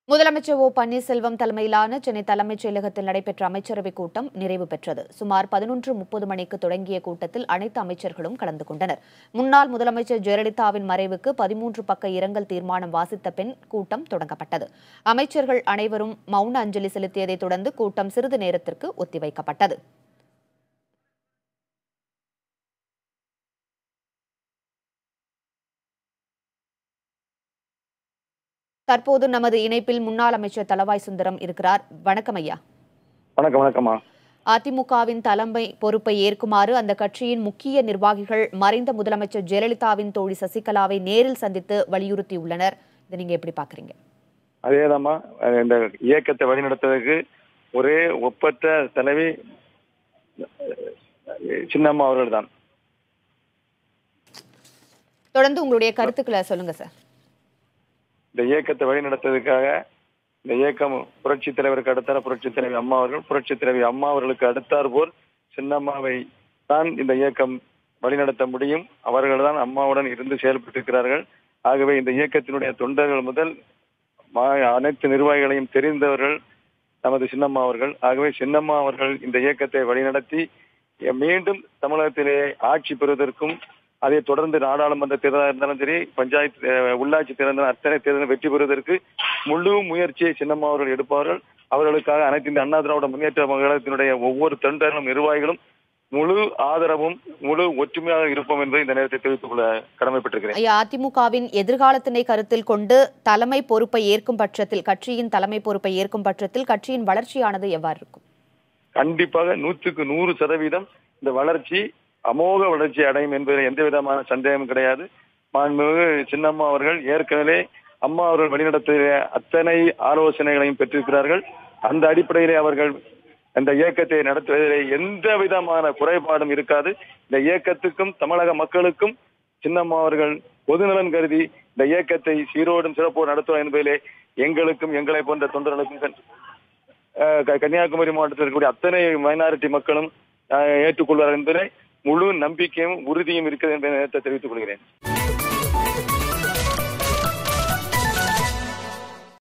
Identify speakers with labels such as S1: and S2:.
S1: முதலமைச்சர் ஓ பன்னீர்செல்வம் தலைமையிலான சென்னை தலைமைச் செயலகத்தில் நடைபெற்ற அமைச்சரவைக் கூட்டம் நிறைவு பெற்றது சுமார் பதினொன்று முப்பது மணிக்கு தொடங்கிய கூட்டத்தில் அனைத்து அமைச்சர்களும் கலந்து கொண்டனர் முன்னாள் முதலமைச்சர் ஜெயலலிதாவின் மறைவுக்கு பதிமூன்று பக்க இரங்கல் தீர்மானம் வாசித்த பின் கூட்டம் தொடங்கப்பட்டது அமைச்சர்கள் அனைவரும் மௌன அஞ்சலி செலுத்தியதைத் தொடர்ந்து கூட்டம் சிறிது நேரத்திற்கு ஒத்திவைக்கப்பட்டது தற்போது நமது இணைப்பில் முன்னாள் அமைச்சர் தலவாய் சுந்தரம் இருக்கிறார் வணக்கம் ஐயா
S2: வணக்கம் வணக்கம்மா
S1: அதிமுகவின் தலைமை பொறுப்பை ஏற்குமாறு அந்த கட்சியின் முக்கிய நிர்வாகிகள் மறைந்த முதலமைச்சர் ஜெயலலிதாவின் தோழி சசிகலாவை நேரில் சந்தித்து வலியுறுத்தியுள்ளனர் இதை நீங்க எப்படி பாக்குறீங்க
S2: அதேதாம்மா அஹ் இந்த இயக்கத்தை வழிநடத்துவதற்கு ஒரே ஒப்பற்ற தலைவி அஹ் சின்னம்மா அவர்கள் தான்
S1: தொடர்ந்து உங்களுடைய கருத்துக்களை சொல்லுங்க சார்
S2: இந்த இயக்கத்தை வழிநடத்துவதற்காக இந்த இயக்கம் புரட்சி தலைவருக்கு அடுத்தார புரட்சி தலைவி அம்மா அவர்கள் புரட்சி தலைவி அம்மா அவர்களுக்கு அடுத்தார் போல் சின்னம்மாவை தான் இந்த இயக்கம் வழிநடத்த முடியும் அவர்கள் தான் அம்மாவுடன் இருந்து செயல்பட்டிருக்கிறார்கள் ஆகவே இந்த இயக்கத்தினுடைய தொண்டர்கள் முதல் மா- அனைத்து நிர்வாகிகளையும் தெரிந்தவர்கள் நமது சின்னம்மா அவர்கள் ஆகவே சின்னம்மா அவர்கள் இந்த இயக்கத்தை வழிநடத்தி மீண்டும் தமிழகத்திலே ஆட்சி பெறுவதற்கும் அதை தொடர்ந்து நாடாளுமன்ற தேர்தலாக இருந்தாலும் சரி பஞ்சாயத்து அஹ், உள்ளாட்சி தேர்தல் அத்தனை தேர்தலும் வெற்றி பெறுவதற்கு முழு முயற்சியை சின்னம்மா அவர்கள் எடுப்பார்கள் அவர்களுக்காக அனைத்து இந்த அண்ணா திராவிட முன்னேற்ற கழகத்தினுடைய ஒவ்வொரு தொண்டர்களும் நிர்வாகிகளும் முழு ஆதரவும் முழு ஒற்றுமையாக இருப்போம் என்பதை இந்த நேரத்தை தெரிவித்துக் கொள்ள கடமைப்பட்டிருக்கிறேன்
S1: ஐயா அதிமுகவின் எதிர்காலத்தினை கருத்தில் கொண்டு தலைமை பொறுப்பை ஏற்கும் பட்சத்தில் கட்சியின் தலைமை பொறுப்பை ஏற்கும் பட்சத்தில் கட்சியின் வளர்ச்சியானது எவ்வாறு இருக்கும்
S2: கண்டிப்பாக நூற்றுக்கு நூறு சதவீதம் இந்த வளர்ச்சி அமோக வளர்ச்சி அடையும் என்பதில் எந்த விதமான சந்தேகமும் கிடையாது மாண்புமிகு சின்னம்மா அவர்கள் ஏற்கனவே அம்மா அவர்கள் வழிநடத்திய அத்தனை ஆலோசனைகளையும் பெற்றிருக்கிறார்கள் அந்த அடிப்படையிலே அவர்கள் அந்த இயக்கத்தை நடத்துவதிலே எந்த விதமான குறைபாடும் இருக்காது இந்த இயக்கத்துக்கும் தமிழக மக்களுக்கும் சின்னம்மா அவர்கள் பொதுநலன் கருதி இந்த இயக்கத்தை சீரோடும் சிறப்போடு நடத்துவார் என்பதிலே எங்களுக்கும் எங்களை போன்ற தொண்டர்களுக்கும் கண்- அஹ் க- கன்னியாகுமரி மாவட்டத்தில் இருக்கக்கூடிய அத்தனை மைனாரிட்டி மக்களும் அஹ், ஏற்றுக்கொள்வார் என்பதை முழு நம்பிக்கையும் உறுதியும் இருக்கிறது என்பதை நேரத்தை தெரிவித்துக் கொள்கிறேன்